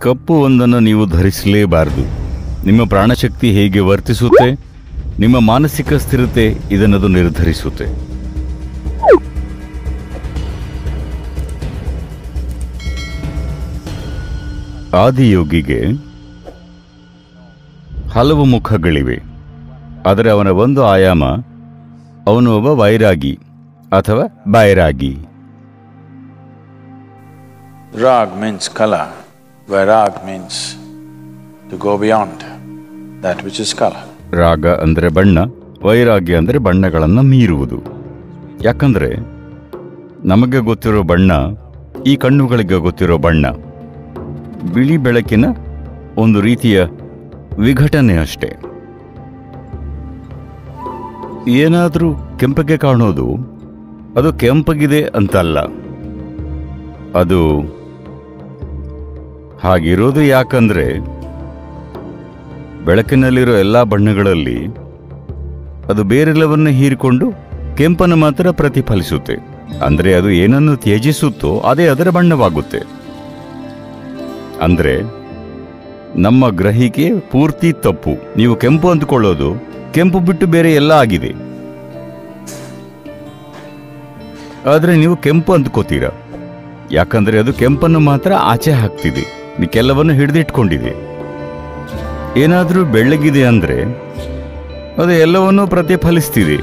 ಕಪ್ಪು ಒಂದನ್ನು ನೀವು ಧರಿಸಲೇಬಾರದು ನಿಮ್ಮ ಪ್ರಾಣಶಕ್ತಿ ಹೇಗೆ ವರ್ತಿಸುತ್ತೆ ನಿಮ್ಮ ಮಾನಸಿಕ ಸ್ಥಿರತೆ ಇದನ್ನದು ನಿರ್ಧರಿಸುತ್ತೆ ಆದಿಯೋಗಿಗೆ ಹಲವು ಮುಖಗಳಿವೆ ಆದರೆ ಅವನ ಒಂದು ಆಯಾಮ ಅವನು ಒಬ್ಬ ವೈರಾಗಿ ಅಥವಾ ಬೈರಾಗಿ Rag means color, Vairag means to go beyond that which is color. ರಾಗ ಅಂದರೆ ಬಣ್ಣ ವೈರಾಗ್ಯ ಅಂದರೆ ಬಣ್ಣಗಳನ್ನು ಮೀರುವುದು ಯಾಕಂದ್ರೆ ನಮಗೆ ಗೊತ್ತಿರೋ ಬಣ್ಣ ಈ ಕಣ್ಣುಗಳಿಗೆ ಗೊತ್ತಿರೋ ಬಣ್ಣ ಬಿಳಿ ಬೆಳಕಿನ ಒಂದು ರೀತಿಯ ವಿಘಟನೆ ಅಷ್ಟೇ ಏನಾದರೂ ಕೆಂಪಗೆ ಕಾಣೋದು ಅದು ಕೆಂಪಗಿದೆ ಅಂತಲ್ಲ ಅದು ಹಾಗಿರೋದು ಯಾಕಂದ್ರೆ ಬೆಳಕಿನಲ್ಲಿರೋ ಎಲ್ಲ ಬಣ್ಣಗಳಲ್ಲಿ ಅದು ಬೇರೆಲ್ಲವನ್ನ ಹೀರಿಕೊಂಡು ಕೆಂಪನ್ನು ಮಾತ್ರ ಪ್ರತಿಫಲಿಸುತ್ತೆ ಅಂದ್ರೆ ಅದು ಏನನ್ನು ತ್ಯಜಿಸುತ್ತೋ ಅದೇ ಅದರ ಬಣ್ಣವಾಗುತ್ತೆ ಅಂದ್ರೆ ನಮ್ಮ ಗ್ರಹಿಕೆ ಪೂರ್ತಿ ತಪ್ಪು ನೀವು ಕೆಂಪು ಅಂದುಕೊಳ್ಳೋದು ಕೆಂಪು ಬಿಟ್ಟು ಬೇರೆ ಎಲ್ಲ ಆಗಿದೆ ಆದ್ರೆ ನೀವು ಕೆಂಪು ಅಂದ್ಕೋತೀರ ಯಾಕಂದ್ರೆ ಅದು ಕೆಂಪನ್ನು ಮಾತ್ರ ಆಚೆ ಹಾಕ್ತಿದೆ ಮಿಕ್ಕೆಲ್ಲವನ್ನು ಹಿಡಿದಿಟ್ಕೊಂಡಿದೆ ಏನಾದರೂ ಬೆಳ್ಳಗಿದೆ ಅಂದ್ರೆ ಅದು ಎಲ್ಲವನ್ನೂ ಪ್ರತಿಫಲಿಸ್ತಿದೆ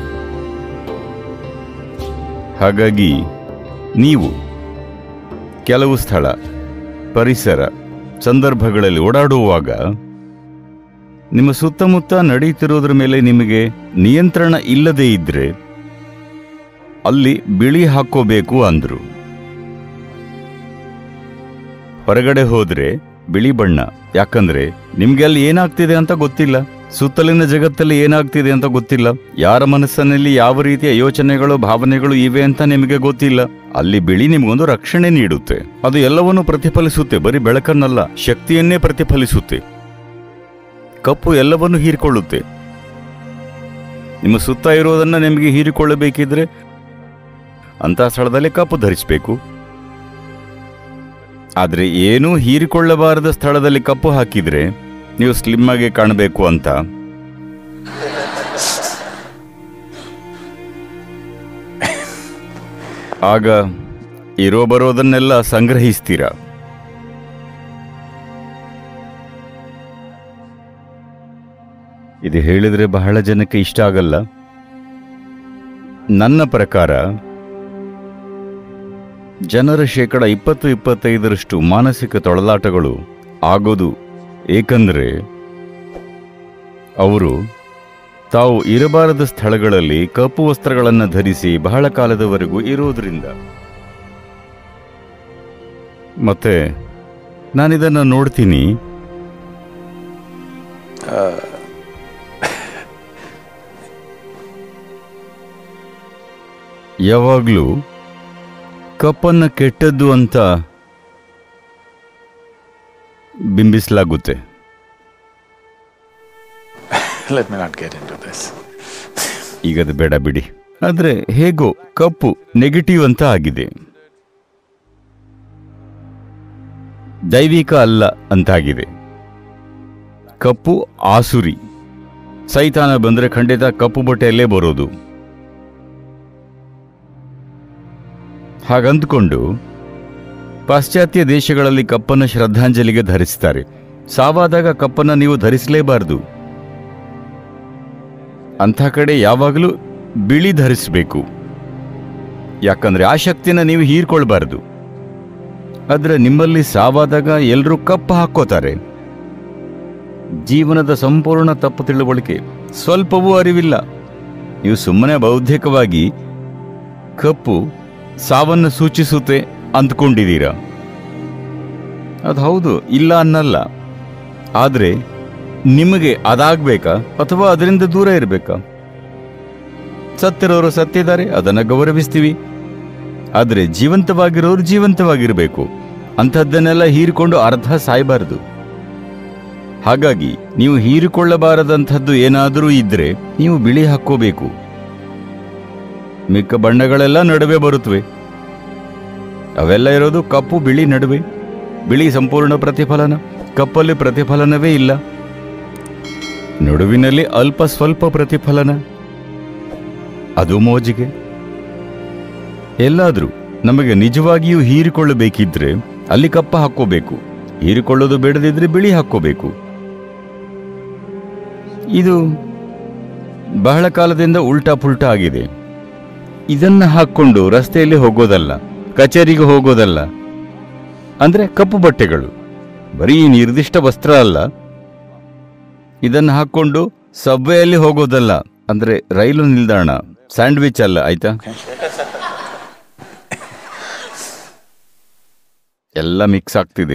ಹಾಗಾಗಿ ನೀವು ಕೆಲವು ಸ್ಥಳ ಪರಿಸರ ಸಂದರ್ಭಗಳಲ್ಲಿ ಓಡಾಡುವಾಗ ನಿಮ್ಮ ಸುತ್ತಮುತ್ತ ನಡೀತಿರೋದ್ರ ಮೇಲೆ ನಿಮಗೆ ನಿಯಂತ್ರಣ ಇಲ್ಲದೇ ಇದ್ರೆ ಅಲ್ಲಿ ಬಿಳಿ ಹಾಕೋಬೇಕು ಅಂದ್ರು ಹೊರಗಡೆ ಹೋದ್ರೆ ಬಿಳಿ ಬಣ್ಣ ಯಾಕಂದ್ರೆ ನಿಮ್ಗೆ ಅಲ್ಲಿ ಏನಾಗ್ತಿದೆ ಅಂತ ಗೊತ್ತಿಲ್ಲ ಸುತ್ತಲಿನ ಜಗತ್ತಲ್ಲಿ ಏನಾಗ್ತಿದೆ ಅಂತ ಗೊತ್ತಿಲ್ಲ ಯಾರ ಮನಸ್ಸಿನಲ್ಲಿ ಯಾವ ರೀತಿಯ ಯೋಚನೆಗಳು ಭಾವನೆಗಳು ಇವೆ ಅಂತ ನಿಮಗೆ ಗೊತ್ತಿಲ್ಲ ಅಲ್ಲಿ ಬಿಳಿ ನಿಮಗೊಂದು ರಕ್ಷಣೆ ನೀಡುತ್ತೆ ಅದು ಎಲ್ಲವನ್ನೂ ಪ್ರತಿಫಲಿಸುತ್ತೆ ಬರೀ ಬೆಳಕನ್ನಲ್ಲ ಶಕ್ತಿಯನ್ನೇ ಪ್ರತಿಫಲಿಸುತ್ತೆ ಕಪ್ಪು ಎಲ್ಲವನ್ನೂ ಹೀರಿಕೊಳ್ಳುತ್ತೆ ನಿಮ್ಮ ಸುತ್ತ ಇರೋದನ್ನ ನಿಮಗೆ ಹೀರಿಕೊಳ್ಳಬೇಕಿದ್ರೆ ಅಂತ ಸ್ಥಳದಲ್ಲಿ ಕಪ್ಪು ಧರಿಸಬೇಕು ಆದ್ರೆ ಏನೂ ಹೀರಿಕೊಳ್ಳಬಾರದ ಸ್ಥಳದಲ್ಲಿ ಕಪ್ಪು ಹಾಕಿದ್ರೆ ನೀವು ಸ್ಲಿಮ್ ಆಗಿ ಕಾಣಬೇಕು ಅಂತ ಆಗ ಇರೋ ಬರೋದನ್ನೆಲ್ಲ ಸಂಗ್ರಹಿಸ್ತೀರ ಇದು ಹೇಳಿದ್ರೆ ಬಹಳ ಜನಕ್ಕೆ ಇಷ್ಟ ಆಗಲ್ಲ ನನ್ನ ಪ್ರಕಾರ ಜನರ ಶೇಕಡ ಇಪ್ಪತ್ತು ಇಪ್ಪತ್ತೈದರಷ್ಟು ಮಾನಸಿಕ ತೊಳಲಾಟಗಳು ಆಗೋದು ಏಕೆಂದರೆ ಅವರು ತಾವು ಇರಬಾರದ ಸ್ಥಳಗಳಲ್ಲಿ ಕಪ್ಪು ವಸ್ತ್ರಗಳನ್ನು ಧರಿಸಿ ಬಹಳ ಕಾಲದವರೆಗೂ ಇರೋದ್ರಿಂದ ಮತ್ತೆ ನಾನಿದನ್ನು ನೋಡ್ತೀನಿ ಯಾವಾಗಲೂ ಕಪ್ಪನ್ನ ಕೆಟ್ಟದ್ದು ಅಂತ ಬಿಂಬಿಸಲಾಗುತ್ತೆ Let me not get into this. ಈಗದು ಬೇಡ ಬಿಡಿ ಆದ್ರೆ ಹೇಗೋ ಕಪ್ಪು ನೆಗೆಟಿವ್ ಅಂತ ಆಗಿದೆ ದೈವಿಕ ಅಲ್ಲ ಅಂತಾಗಿದೆ ಕಪ್ಪು ಆಸುರಿ ಸೈತಾನ ಬಂದ್ರೆ ಖಂಡಿತ ಕಪ್ಪು ಬಟ್ಟೆಯಲ್ಲೇ ಬರೋದು ಹಾಗಂದ್ಕೊಂಡು ಪಾಶ್ಚಾತ್ಯ ದೇಶಗಳಲ್ಲಿ ಕಪ್ಪನ್ನು ಶ್ರದ್ಧಾಂಜಲಿಗೆ ಧರಿಸ್ತಾರೆ ಸಾವಾದಾಗ ಕಪ್ಪನ್ನು ನೀವು ಧರಿಸಲೇಬಾರದು ಅಂಥ ಕಡೆ ಯಾವಾಗಲೂ ಬಿಳಿ ಧರಿಸಬೇಕು ಯಾಕಂದ್ರೆ ಆ ಶಕ್ತಿನ ನೀವು ಹೀರ್ಕೊಳ್ಬಾರ್ದು ಆದ್ರೆ ನಿಮ್ಮಲ್ಲಿ ಸಾವಾದಾಗ ಎಲ್ಲರೂ ಕಪ್ಪು ಹಾಕ್ಕೋತಾರೆ ಜೀವನದ ಸಂಪೂರ್ಣ ತಪ್ಪು ತಿಳುವಳಿಕೆ ಸ್ವಲ್ಪವೂ ಅರಿವಿಲ್ಲ ನೀವು ಸುಮ್ಮನೆ ಬೌದ್ಧಿಕವಾಗಿ ಕಪ್ಪು ಸಾವನ್ನು ಸೂಚಿಸುತ್ತೆ ಅಂದ್ಕೊಂಡಿದ್ದೀರಾ ಅದು ಹೌದು ಇಲ್ಲ ಅನ್ನಲ್ಲ ಆದ್ರೆ ನಿಮಗೆ ಅದಾಗ್ಬೇಕಾ ಅಥವಾ ಅದರಿಂದ ದೂರ ಇರಬೇಕಾ ಸತ್ತಿರೋರು ಸತ್ತಿದ್ದಾರೆ ಅದನ್ನ ಗೌರವಿಸ್ತೀವಿ ಆದ್ರೆ ಜೀವಂತವಾಗಿರೋರು ಜೀವಂತವಾಗಿರಬೇಕು ಅಂಥದ್ದನ್ನೆಲ್ಲ ಹೀರಿಕೊಂಡು ಅರ್ಧ ಸಾಯಬಾರದು ಹಾಗಾಗಿ ನೀವು ಹೀರಿಕೊಳ್ಳಬಾರದಂಥದ್ದು ಏನಾದರೂ ಇದ್ರೆ ನೀವು ಬಿಳಿ ಹಾಕ್ಕೋಬೇಕು ಮಿಕ್ಕ ಬಣ್ಣಗಳೆಲ್ಲ ನಡುವೆ ಬರುತ್ತವೆ ಅವೆಲ್ಲ ಇರೋದು ಕಪ್ಪು ಬಿಳಿ ನಡುವೆ ಬಿಳಿ ಸಂಪೂರ್ಣ ಪ್ರತಿಫಲನ ಕಪ್ಪಲ್ಲಿ ಪ್ರತಿಫಲನವೇ ಇಲ್ಲ ನಡುವಿನಲ್ಲಿ ಅಲ್ಪ ಸ್ವಲ್ಪ ಪ್ರತಿಫಲನ ಅದು ಮೋಜಿಗೆ ಎಲ್ಲಾದ್ರೂ ನಮಗೆ ನಿಜವಾಗಿಯೂ ಹೀರಿಕೊಳ್ಳಬೇಕಿದ್ರೆ ಅಲ್ಲಿ ಕಪ್ಪ ಹಾಕ್ಕೋಬೇಕು ಹೀರಿಕೊಳ್ಳೋದು ಬೇಡದಿದ್ರೆ ಬಿಳಿ ಹಾಕ್ಕೋಬೇಕು ಇದು ಬಹಳ ಕಾಲದಿಂದ ಉಲ್ಟಾ ಪುಲ್ಟಾ ಆಗಿದೆ ಇದನ್ನ ಹಾಕ್ಕೊಂಡು ರಸ್ತೆಯಲ್ಲಿ ಹೋಗೋದಲ್ಲ ಕಚೇರಿಗೆ ಹೋಗೋದಲ್ಲ ಅಂದ್ರೆ ಕಪ್ಪು ಬಟ್ಟೆಗಳು ಬರೀ ನಿರ್ದಿಷ್ಟ ವಸ್ತ್ರ ಅಲ್ಲ ಇದನ್ನ ಹಾಕ್ಕೊಂಡು ಸಬ್ವೆಯಲ್ಲಿ ಹೋಗೋದಲ್ಲ ಅಂದ್ರೆ ರೈಲು ನಿಲ್ದಾಣ ಸ್ಯಾಂಡ್ವಿಚ್ ಅಲ್ಲ ಆಯ್ತಾ ಎಲ್ಲ ಮಿಕ್ಸ್ ಆಗ್ತಿದೆ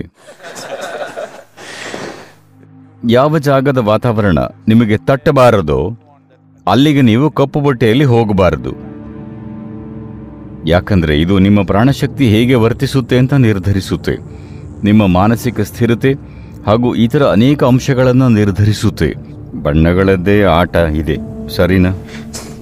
ಯಾವ ಜಾಗದ ವಾತಾವರಣ ನಿಮಗೆ ತಟ್ಟಬಾರದೋ ಅಲ್ಲಿಗೆ ನೀವು ಕಪ್ಪು ಬಟ್ಟೆಯಲ್ಲಿ ಹೋಗಬಾರದು ಯಾಕಂದ್ರೆ ಇದು ನಿಮ್ಮ ಪ್ರಾಣಶಕ್ತಿ ಹೇಗೆ ವರ್ತಿಸುತ್ತೆ ಅಂತ ನಿರ್ಧರಿಸುತ್ತೆ ನಿಮ್ಮ ಮಾನಸಿಕ ಸ್ಥಿರತೆ ಹಾಗೂ ಇತರ ಅನೇಕ ಅಂಶಗಳನ್ನು ನಿರ್ಧರಿಸುತ್ತೆ ಬಣ್ಣಗಳದ್ದೇ ಆಟ ಇದೆ ಸರಿನಾ